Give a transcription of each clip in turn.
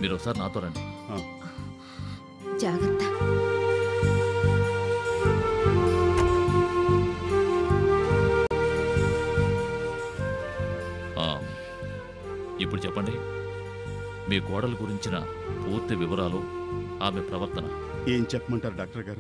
మీరు ఒకసారి నాతో రండి జాగ్రత్త ఆ, ఇప్పుడు చెప్పండి మీ కోడల గురించిన పూర్తి వివరాలు ఆమె ప్రవర్తన ఏం చెప్పమంటారు డాక్టర్ గారు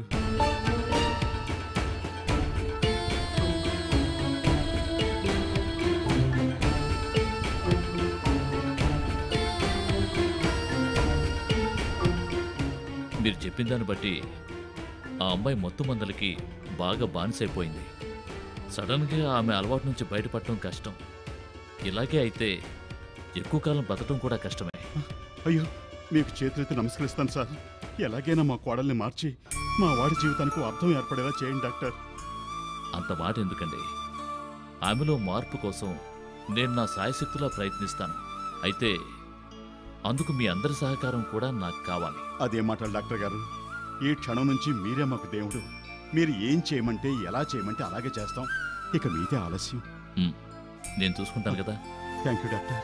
మీరు చెప్పిన దాన్ని బట్టి ఆ అమ్మాయి మొత్తం మందలకి బాగా బానిసైపోయింది సడన్గా ఆమె అలవాటు నుంచి బయటపడటం కష్టం ఇలాగే అయితే ఎక్కువ కాలం బతకడం కూడా కష్టమే అయ్యో మీకు చేతులెత్తి నమస్కరిస్తాను సార్ ఎలాగైనా మా కోడల్ని మార్చి మా వాడి జీవితానికి ఓ అర్థం ఏర్పడేలా చేయండి డాక్టర్ అంత మాట ఎందుకండి ఆమెలో మార్పు కోసం నేను నా సాయశక్తులా ప్రయత్నిస్తాను అయితే అందుకు మీ అందరి సహకారం కూడా నాకు కావాలి అదే మాటలు డాక్టర్ గారు ఈ క్షణం నుంచి మీరే మాకు దేవుడు మీరు ఏం చేయమంటే ఎలా చేయమంటే అలాగే చేస్తాం ఇక మీదే ఆలస్యం ఉమ్, నేను చూసుకుంటాను కదా థ్యాంక్ యూ డాక్టర్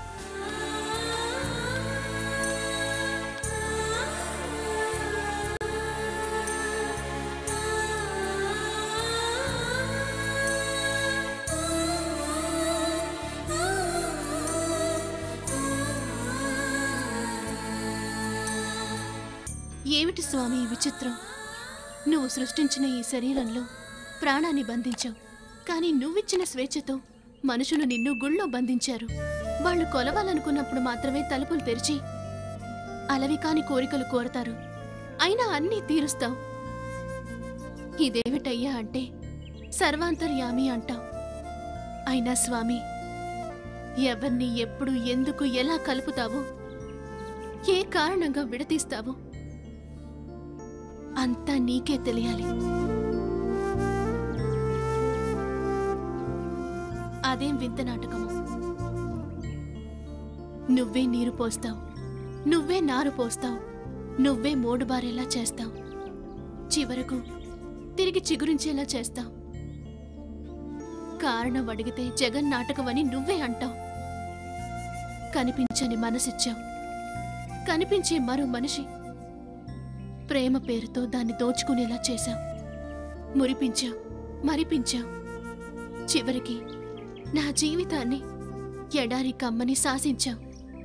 ఏమిటి స్వామి ఈ విచిత్రం నువ్వు సృష్టించిన ఈ శరీరంలో ప్రాణాన్ని బంధించావు కానీ నువ్విచ్చిన స్వేచ్ఛతో మనుషులు నిన్ను గుళ్ళో బంధించారు వాళ్ళు కొలవాలనుకున్నప్పుడు మాత్రమే తలుపులు తెరిచి అలవి కాని కోరికలు కోరతారు అయినా అన్నీ తీరుస్తావు ఇదేమిటయ్యా అంటే సర్వాంతర్యామి అంటావు అయినా స్వామి ఎవరిని ఎప్పుడు ఎందుకు ఎలా కలుపుతావో ఏ కారణంగా విడతీస్తావో అంతా నీకే తెలియాలి అదేం వింత నాటకము నువ్వే నీరు పోస్తావు నువ్వే నారు పోస్తావు నువ్వే మోడుబారేలా చేస్తావు చివరకు తిరిగి చిగురించేలా చేస్తావు కారణం అడిగితే జగన్ నాటకమని నువ్వే అంటావు కనిపించని మనసిచ్చావు కనిపించే మరో మనిషి ప్రేమ పేరుతో దాన్ని దోచుకునేలా చేశావు మురిపించావు మరిపించావు చివరికి నా జీవితాన్ని ఎడారి కమ్మని శాసించావు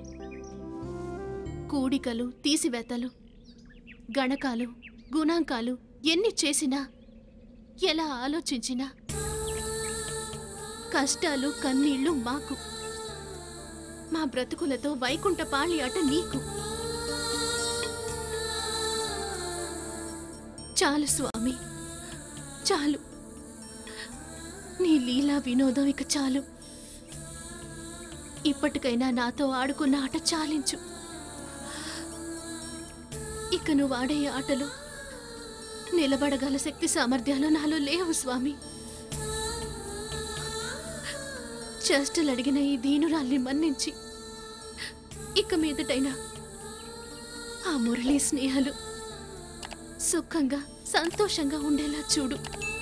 కూడికలు తీసివేతలు గణకాలు గుణాంకాలు ఎన్ని చేసినా ఎలా ఆలోచించినా కష్టాలు కన్నీళ్లు మాకు మా బ్రతుకులతో వైకుంఠ పాళి అట నీకు చాలు స్వామి చాలు నీ లీలా వినోదం ఇక చాలు ఇప్పటికైనా నాతో ఆడుకున్న ఆట చాలించు ఇక నువ్వు ఆడే ఆటలు నిలబడగల శక్తి సామర్థ్యాలు నాలో లేవు స్వామి చేష్టలు అడిగిన ఈ దీనురాల్ని మన్నించి ఇక మీదటైనా ఆ మురళీ స్నేహాలు సుఖంగా సంతోషంగా ఉండేలా చూడు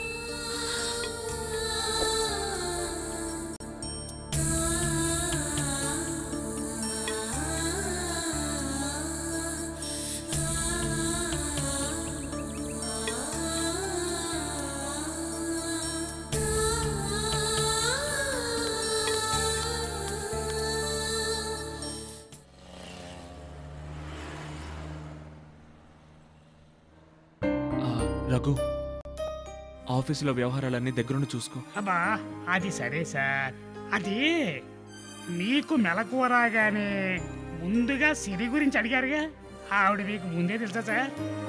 ఆ, రఘు ఆఫీసులో వ్యవహారాలన్నీ దగ్గరుండి చూసుకో అబ్బా అది సరే సార్ అది మీకు మెలకువ రాగానే ముందుగా సిరి గురించి అడిగారుగా ఆవిడ మీకు ముందే తెలుసా సార్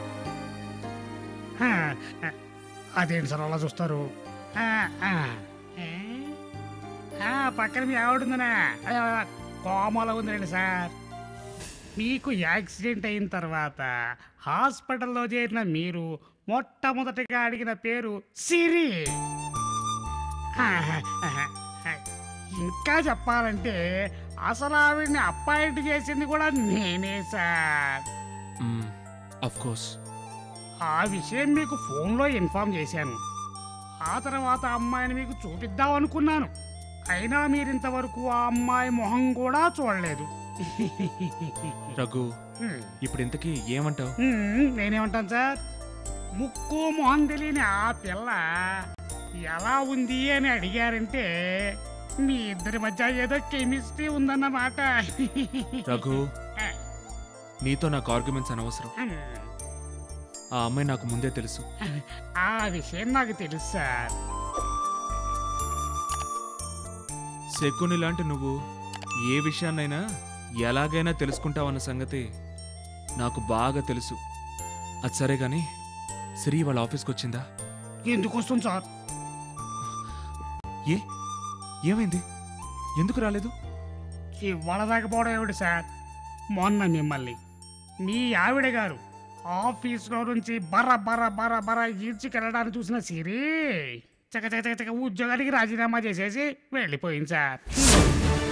హా, అదేంటి సార్ అలా చూస్తారు ఆ, ఆ. ఏ? ఆ, పక్కన మీ ఆవిడుందనా ఆ, కోమల ఉందండి సార్ మీకు యాక్సిడెంట్ అయిన తర్వాత హాస్పిటల్లో చేరిన మీరు మొట్టమొదటిగా అడిగిన పేరు సిరి ఆహా, ఆహా. ఇంకా చెప్పాలంటే అసలు ఆవిడ్ని అపాయింట్ చేసింది కూడా నేనే సార్ అఫ్ కోర్స్ ఆ విషయం మీకు ఫోన్లో ఇన్ఫామ్ చేశాను ఆ తర్వాత ఆ అమ్మాయిని మీకు చూపిద్దాం అనుకున్నాను అయినా మీరు ఇంతవరకు ఆ అమ్మాయి మొహం కూడా చూడలేదు రఘు హ్మ్. ఇప్పుడు ఇంతకీ ఏమంటావు హ్మ్, నేనేమంటాను సార్ ముక్కు మొహం తెలియని ఆ పిల్ల ఎలా ఉంది అని అడిగారంటే మీ ఇద్దరి మధ్య ఏదో కెమిస్ట్రీ ఉందన్నమాట రఘు నీతో నాకు ఆర్గ్యుమెంట్స్ అనవసరం హ్మ్. ఆ అమ్మాయి నాకు ముందే తెలుసు ఆ విషయం నాకు తెలుసు సార్ శకుని లాంటి నువ్వు ఏ విషయాన్నైనా ఎలాగైనా తెలుసుకుంటావన్న సంగతి నాకు బాగా తెలుసు అది సరే గాని శ్రీ వాళ్ళ ఆఫీస్కి వచ్చిందా ఎందుకు వస్తుంది సార్ ఏ ఏమైంది ఎందుకు రాలేదు ఇవాళ దాకపోవడం ఏమిటి సార్ మొన్న మిమ్మల్ని మీ ఆవిడ గారు ఆఫీస్లో నుంచి బర్ర బర్ర బర్ర బర్ర ఈడ్చికెళ్ళడానికి చూసిన సిరి చక చక చక చక ఉద్యోగానికి రాజీనామా చేసేసి వెళ్ళిపోయింది సార్